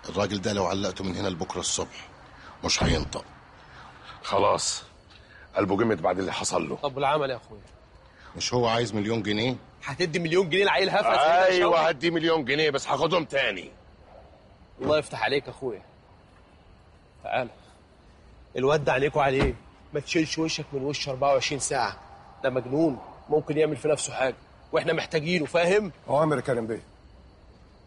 الراجل ده لو علقته من هنا لبكره الصبح مش هينطق خلاص قلبه جمد بعد اللي حصل له طب والعمل يا اخويا مش هو عايز مليون جنيه هتدي مليون جنيه لعيل هفا زي ده ايوه شوقي؟ هدي مليون جنيه بس هاخدهم تاني الله يفتح عليك يا اخويا تعال الواد ده عليك وعليه ما تشيلش وشك من وشه 24 ساعه ده مجنون ممكن يعمل في نفسه حاجه واحنا محتاجينه فاهم اوامر يا كريم بيه